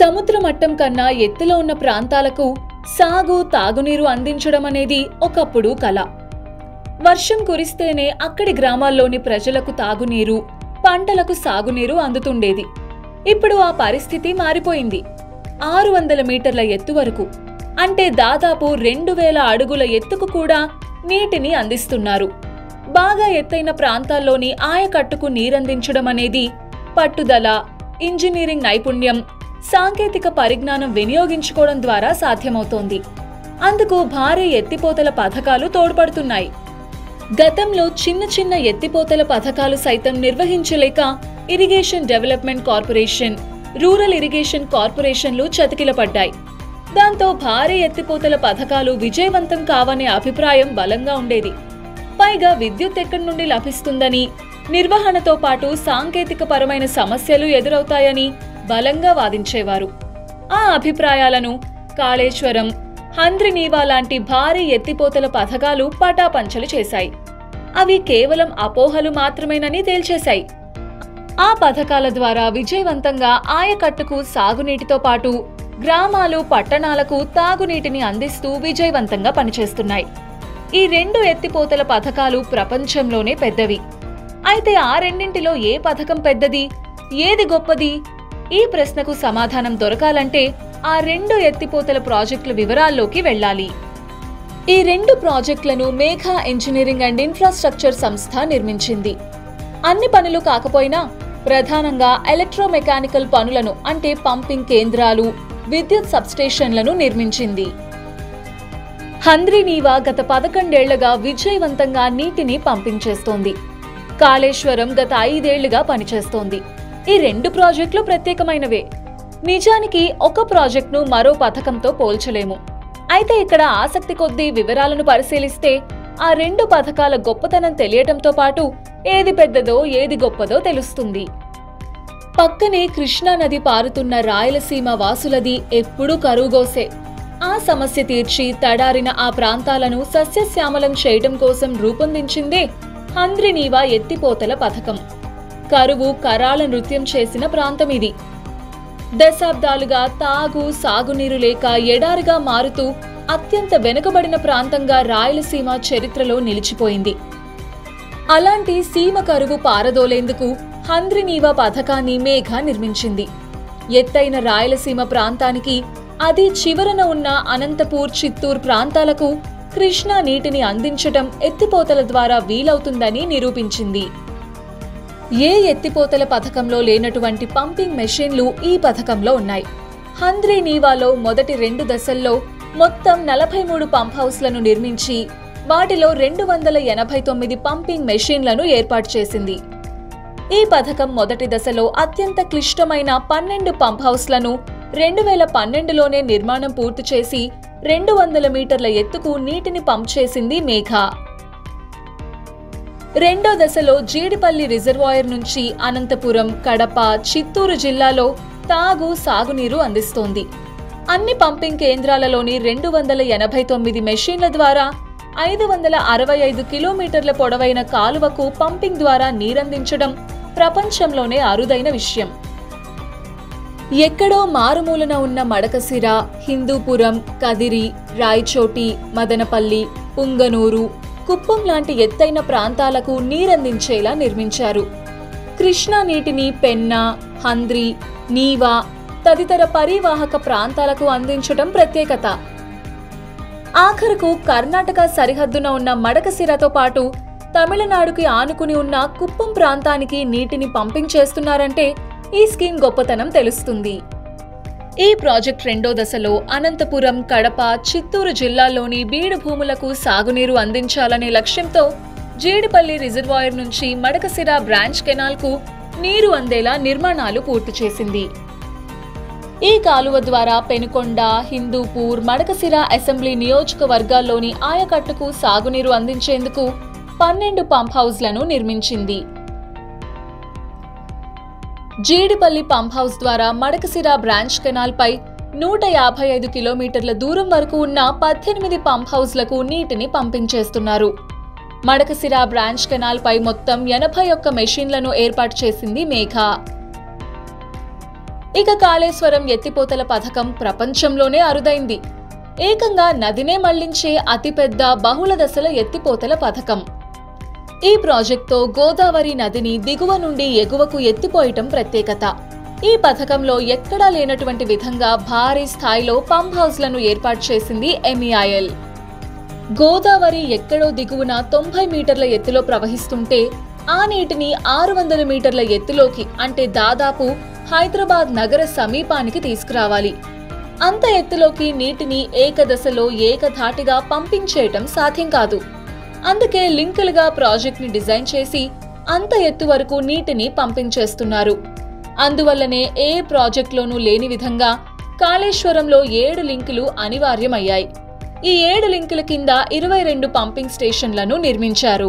సముద్ర మట్టం కన్నా ఎత్తులో ఉన్న ప్రాంతాలకు సాగు తాగునీరు అందించడం అనేది ఒకప్పుడు కల వర్షం కురిస్తేనే అక్కడి గ్రామాల్లోని ప్రజలకు తాగునీరు పంటలకు సాగునీరు అందుతుండేది ఇప్పుడు ఆ పరిస్థితి మారిపోయింది ఆరు వందల మీటర్ల ఎత్తు వరకు అంటే దాదాపు రెండు వేల అడుగుల ఎత్తుకు కూడా నీటిని అందిస్తున్నారు బాగా ఎత్తైన ప్రాంతాల్లోని ఆయకట్టుకు నీరందించడం అనేది పట్టుదల ఇంజనీరింగ్ నైపుణ్యం సాంకేతిక పరిజ్ఞానం వినియోగించుకోవడం ద్వారా సాధ్యమవుతోంది అందుకు భారీ ఎత్తిపోతల పథకాలు తోడ్పడుతున్నాయి గతంలో చిన్న చిన్న ఎత్తిపోతల పథకాలు సైతం నిర్వహించలేక irrigation development corporation rural irrigation కార్పొరేషన్లు చతికిలపడ్డాయి దాంతో భారీ ఎత్తిపోతల పథకాలు విజయవంతం కావనే అభిప్రాయం బలంగా ఉండేది పైగా విద్యుత్ ఎక్కడి నుండి లభిస్తుందని నిర్వహణతో పాటు సాంకేతిక పరమైన సమస్యలు ఎదురవుతాయని బలంగా వాదించేవారు ఆ అభిప్రాయాలను కాళేశ్వరం హంద్రినీవా లాంటి భారీ ఎత్తిపోతల పథకాలు పటాపంచలు చేశాయి అవి కేవలం అపోహలు మాత్రమేనని తేల్చేశాయి ఆ పథకాల ద్వారా విజయవంతంగా ఆయకట్టుకు సాగునీటితో పాటు గ్రామాలు పట్టణాలకు తాగునీటిని అందిస్తూ విజయవంతంగా పనిచేస్తున్నాయి ఈ రెండు ఎత్తిపోతల పథకాలు ప్రపంచంలోనే పెద్దవి అయితే ఆ రెండింటిలో ఏ పథకం పెద్దది ఏది గొప్పది ఈ ప్రశ్నకు సమాధానం దొరకాలంటే ఆ రెండు ఎత్తిపోతల ప్రాజెక్టుల వివరాల్లోకి వెళ్ళాలి ఈ రెండు ప్రాజెక్టులను మేఘా ఇంజనీరింగ్ అండ్ ఇన్ఫ్రాస్ట్రక్చర్ సంస్థ నిర్మించింది అన్ని పనులు కాకపోయినా ప్రధానంగా ఎలక్ట్రోమెకానికల్ పనులను అంటే పంపింగ్ కేంద్రాలు విద్యుత్ సబ్స్టేషన్లను నిర్మించింది హంద్రీనీవా గత పదకొండేళ్లుగా విజయవంతంగా నీటిని పంపింగ్ చేస్తోంది కాళేశ్వరం గత ఐదేళ్లుగా పనిచేస్తోంది ఈ రెండు ప్రాజెక్టులు ప్రత్యేకమైనవే నిజానికి ఒక ప్రాజెక్టును మరో పథకంతో పోల్చలేము అయితే ఇక్కడ ఆసక్తి కొద్దీ వివరాలను పరిశీలిస్తే ఆ రెండు పథకాల గొప్పతనం తెలియటంతో పాటు ఏది పెద్దదో ఏది గొప్పదో తెలుస్తుంది పక్కనే కృష్ణా నది పారుతున్న రాయలసీమ వాసులది ఎప్పుడూ కరువుగోసే ఆ సమస్య తీర్చి తడారిన ఆ ప్రాంతాలను సస్యశ్యామలం చేయడం కోసం రూపొందించిందే హంద్రినీవా ఎత్తిపోతల పథకం కరువు కరాల నృత్యం చేసిన ప్రాంతం ఇది దశాబ్దాలుగా తాగు సాగునీరు లేక ఎడారిగా మారుతూ అత్యంత వెనుకబడిన ప్రాంతంగా రాయలసీమ చరిత్రలో నిలిచిపోయింది అలాంటి సీమ కరువు పారదోలేందుకు హంద్రినీవా పథకాన్ని మేఘ నిర్మించింది ఎత్తైన రాయలసీమ ప్రాంతానికి అది చివరన ఉన్న అనంతపూర్ చిత్తూరు ప్రాంతాలకు కృష్ణా నీటిని అందించటం ఎత్తిపోతల ద్వారా వీలవుతుందని నిరూపించింది ఏ ఎత్తిపోతల పథకంలో లేనటువంటి పంపింగ్ మెషిన్లు ఈ పథకంలో ఉన్నాయి హంద్రీ నీవాలో మొదటి రెండు దశల్లో మొత్తం నలభై మూడు పంప్ హౌస్లను నిర్మించి వాటిలో రెండు వందల ఎనభై తొమ్మిది పంపింగ్ మెషిన్లను ఏర్పాటు చేసింది ఈ పథకం మొదటి దశలో అత్యంత క్లిష్టమైన పన్నెండు పంప్ హౌస్లను రెండు వేల పన్నెండులోనే నిర్మాణం పూర్తి చేసి రెండు వందల మీటర్ల ఎత్తుకు నీటిని పంప్ చేసింది మేఘా రెండో దశలో జీడిపల్లి రిజర్వాయర్ నుంచి అనంతపురం కడప చిత్తూరు జిల్లాలో తాగు సాగునీరు అందిస్తోంది అన్ని పంపింగ్ కేంద్రాలలోని రెండు వందల ఎనభై తొమ్మిది మెషిన్ల ద్వారా ఐదు వందల అరవై ఐదు కిలోమీటర్ల పొడవైన కాలువకు పంపింగ్ ద్వారా నీరందించడం ప్రపంచంలోనే అరుదైన విషయం ఎక్కడో మారుమూలన ఉన్న మడకసిర హిందూపురం కదిరి రాయచోటి మదనపల్లి పుంగనూరు కుప్పం లాంటి ఎత్తైన ప్రాంతాలకు నీరందించేలా నిర్మించారు కృష్ణా నీటిని పెన్నా హంద్రి నీవా తదితర పరివాహక ప్రాంతాలకు అందించటం ప్రత్యేకత ఆఖరకు కర్ణాటక సరిహద్దున ఉన్న మడకసిరతో పాటు తమిళనాడుకి ఆనుకుని ఉన్న కుప్పం ప్రాంతానికి నీటిని పంపింగ్ చేస్తున్నారంటే ఈ స్కీమ్ గొప్పతనం తెలుస్తుంది ఈ ప్రాజెక్ట్ రెండో దశలో అనంతపురం కడప చిత్తూరు జిల్లాల్లోని బీడు భూములకు సాగునీరు అందించాలనే లక్ష్యంతో జీడిపల్లి రిజర్వాయర్ నుంచి మడకసిర బ్రాంచ్ కెనాల్కు నీరు అందేలా నిర్మాణాలు పూర్తి చేసింది ఈ కాలువ ద్వారా పెనుకొండ హిందూపూర్ మడకసిర అసెంబ్లీ నియోజకవర్గాల్లోని ఆయకట్టుకు సాగునీరు అందించేందుకు పన్నెండు పంప్ హౌస్లను నిర్మించింది జీడిపల్లి పంప్ హౌస్ ద్వారా మడకసిర బ్రాంచ్ కెనాల్ పై నూట యాభై ఐదు కిలోమీటర్ల దూరం వరకు ఉన్న పద్దెనిమిది పంప్ హౌస్లకు నీటిని పంపింగ్ చేస్తున్నారు మడకసిర బ్రాంచ్ కెనాల్ పై మొత్తం ఎనభై ఒక్క మెషిన్లను ఏర్పాటు చేసింది మేఘా ఇక కాళేశ్వరం ఎత్తిపోతల పథకం ప్రపంచంలోనే అరుదైంది ఏకంగా నదినే మళ్లించే అతిపెద్ద బహుళ దశల ఎత్తిపోతల పథకం ఈ ప్రాజెక్టుతో గోదావరి నదిని దిగువ నుండి ఎగువకు ఎత్తిపోయటం ప్రత్యేకత ఈ పథకంలో ఎక్కడా లేనటువంటి విధంగా భారీ స్థాయిలో పంప్ హౌస్లను ఏర్పాటు చేసింది ఎంఈఐఎల్ గోదావరి ఎక్కడో దిగువన తొంభై మీటర్ల ఎత్తులో ప్రవహిస్తుంటే ఆ నీటిని ఆరు వందల మీటర్ల ఎత్తులోకి అంటే దాదాపు హైదరాబాద్ నగర సమీపానికి తీసుకురావాలి అంత ఎత్తులోకి నీటిని ఏకదశలో ఏకధాటిగా పంపింగ్ చేయటం సాధ్యం కాదు అందుకే లింకులుగా ప్రాజెక్ట్ ని డిజైన్ చేసి అంత ఎత్తు వరకు నీటిని పంపింగ్ చేస్తున్నారు అందువల్లనే ఏ ప్రాజెక్టులోనూ లేని విధంగా కాళేశ్వరంలో ఏడు లింకులు అనివార్యమయ్యాయి ఈ ఏడు లింకుల కింద ఇరవై రెండు పంపింగ్ స్టేషన్లను నిర్మించారు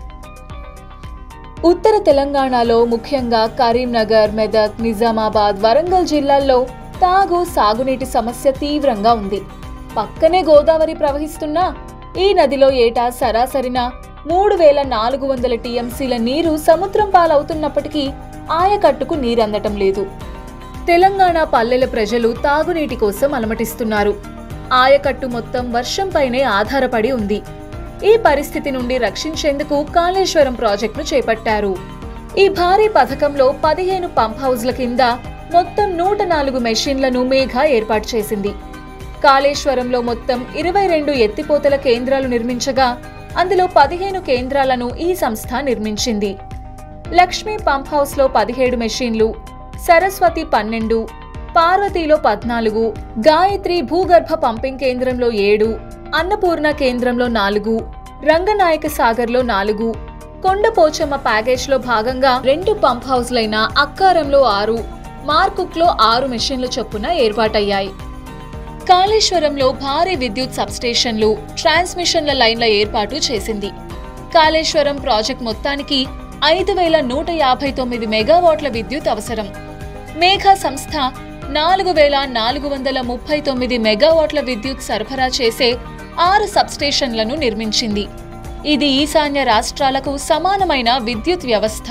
ఉత్తర తెలంగాణలో ముఖ్యంగా కరీంనగర్ మెదక్ నిజామాబాద్ వరంగల్ జిల్లాల్లో తాగు సాగునీటి సమస్య తీవ్రంగా ఉంది పక్కనే గోదావరి ప్రవహిస్తున్నా ఈ నదిలో ఏటా సరాసరిన మూడు వేల నాలుగు వందల టీఎంసీల నీరు సముద్రం పాలవుతున్నప్పటికీ ఆయకట్టుకు నీరందటం లేదు తెలంగాణ పల్లెల ప్రజలు తాగునీటి కోసం అలమటిస్తున్నారు ఆయకట్టు మొత్తం వర్షంపైనే ఆధారపడి ఉంది ఈ పరిస్థితి నుండి రక్షించేందుకు కాళేశ్వరం ప్రాజెక్టును చేపట్టారు ఈ భారీ పథకంలో పదిహేను పంప్ హౌజ్ల కింద మొత్తం నూట నాలుగు మెషిన్లను మేఘ ఏర్పాటు చేసింది కాళేశ్వరంలో మొత్తం ఇరవై రెండు ఎత్తిపోతల కేంద్రాలు నిర్మించగా అందులో పదిహేను కేంద్రాలను ఈ సంస్థ నిర్మించింది లక్ష్మీ పంప్ హౌస్లో పదిహేడు మెషిన్లు సరస్వతి పన్నెండు పార్వతిలో పద్నాలుగు గాయత్రి భూగర్భ పంపింగ్ కేంద్రంలో ఏడు అన్నపూర్ణ కేంద్రంలో నాలుగు రంగనాయక సాగర్లో నాలుగు కొండపోచమ్మ ప్యాకేజ్లో భాగంగా రెండు పంప్ హౌస్లైన అక్కారంలో ఆరు మార్కుక్లో ఆరు మెషిన్ల చొప్పున ఏర్పాటయ్యాయి కాళేశ్వరంలో భారీ విద్యుత్ సబ్స్టేషన్లు ట్రాన్స్మిషన్ల లైన్ల ఏర్పాటు చేసింది కాళేశ్వరం ప్రాజెక్ట్ మొత్తానికి ఐదు వేల నూట యాభై తొమ్మిది మెగావాట్ల విద్యుత్ అవసరం మేఘా సంస్థ నాలుగు వేల నాలుగు వందల ముప్పై తొమ్మిది మెగావాట్ల విద్యుత్ సరఫరా చేసే ఆరు సబ్స్టేషన్లను నిర్మించింది ఇది ఈశాన్య రాష్ట్రాలకు సమానమైన విద్యుత్ వ్యవస్థ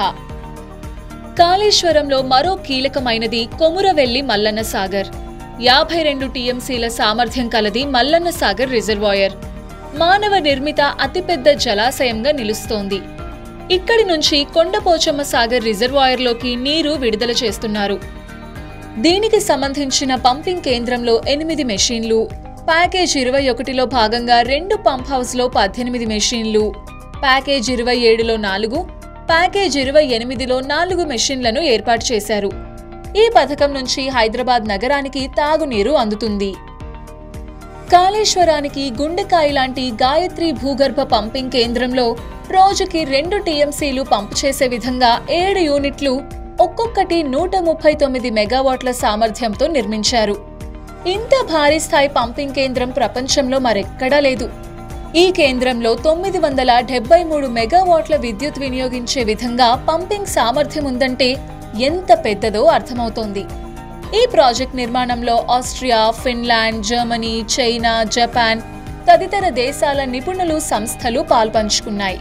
కాళేశ్వరంలో మరో కీలకమైనది కొమురవెల్లి మల్లన్న సాగర్ యాభై రెండు టీఎంసీల సామర్థ్యం కలది మల్లన్న సాగర్ రిజర్వాయర్ మానవ నిర్మిత అతిపెద్ద జలాశయంగా నిలుస్తోంది ఇక్కడి నుంచి కొండపోచమ్మ సాగర్ రిజర్వాయర్లోకి నీరు విడుదల చేస్తున్నారు దీనికి సంబంధించిన పంపింగ్ కేంద్రంలో ఎనిమిది మెషీన్లు ప్యాకేజ్ ఇరవై ఒకటిలో భాగంగా రెండు పంప్ హౌస్లో పద్దెనిమిది మెషీన్లు ప్యాకేజ్ ఇరవై ఏడులో నాలుగు ప్యాకేజ్ ఇరవై ఎనిమిదిలో నాలుగు మెషిన్లను ఏర్పాటు చేశారు ఈ పథకం నుంచి హైదరాబాద్ నగరానికి తాగునీరు అందుతుంది కాళేశ్వరానికి గుండెకాయ లాంటి గాయత్రి భూగర్భ పంపింగ్ కేంద్రంలో రోజుకి రెండు టీఎంసీలు పంపు చేసే విధంగా ఏడు యూనిట్లు ఒక్కొక్కటి నూట ముప్పై తొమ్మిది మెగావాట్ల సామర్థ్యంతో నిర్మించారు ఇంత భారీ స్థాయి పంపింగ్ కేంద్రం ప్రపంచంలో మరెక్కడా లేదు ఈ కేంద్రంలో తొమ్మిది వందల డెబ్బై మూడు మెగావాట్ల విద్యుత్ వినియోగించే విధంగా పంపింగ్ సామర్థ్యం ఉందంటే ఎంత పెద్దదో అర్థమవుతోంది ఈ ప్రాజెక్ట్ నిర్మాణంలో Austria Finland Germany China Japan తదితర దేశాల నిపుణులు సంస్థలు పాల్పంచుకున్నాయి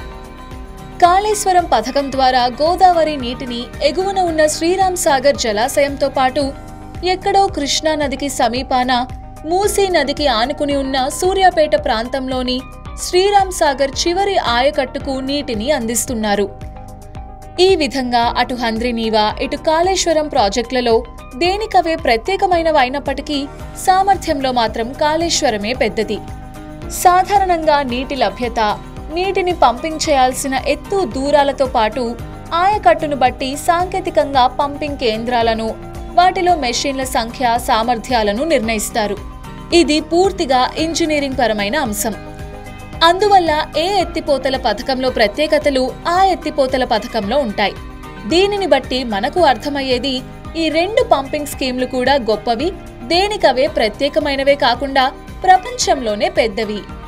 కాళేశ్వరం పథకం ద్వారా గోదావరి నీటిని ఎగువన ఉన్న శ్రీరామ్ సాగర్ జలాశయంతో పాటు ఎక్కడో కృష్ణా నదికి సమీపాన మూసీ నదికి ఆనుకుని ఉన్న సూర్యాపేట ప్రాంతంలోని శ్రీరామ్ సాగర్ చివరి ఆయకట్టుకు నీటిని అందిస్తున్నారు ఈ విధంగా అటు హంద్రినీవా ఇటు కాళేశ్వరం ప్రాజెక్టులలో దేనికవే ప్రత్యేకమైనవి అయినప్పటికీ సామర్థ్యంలో మాత్రం కాళేశ్వరమే పెద్దది సాధారణంగా నీటి లభ్యత నీటిని పంపింగ్ చేయాల్సిన ఎత్తు దూరాలతో పాటు ఆయకట్టును బట్టి సాంకేతికంగా పంపింగ్ కేంద్రాలను వాటిలో మెషిన్ల సంఖ్య సామర్థ్యాలను నిర్ణయిస్తారు ఇది పూర్తిగా ఇంజనీరింగ్ పరమైన అంశం అందువల్ల ఏ ఎత్తిపోతల పథకంలో ప్రత్యేకతలు ఆ ఎత్తిపోతల పథకంలో ఉంటాయి దీనిని బట్టి మనకు అర్థమయ్యేది ఈ రెండు పంపింగ్ స్కీమ్లు కూడా గొప్పవి దేనికవే ప్రత్యేకమైనవే కాకుండా ప్రపంచంలోనే పెద్దవి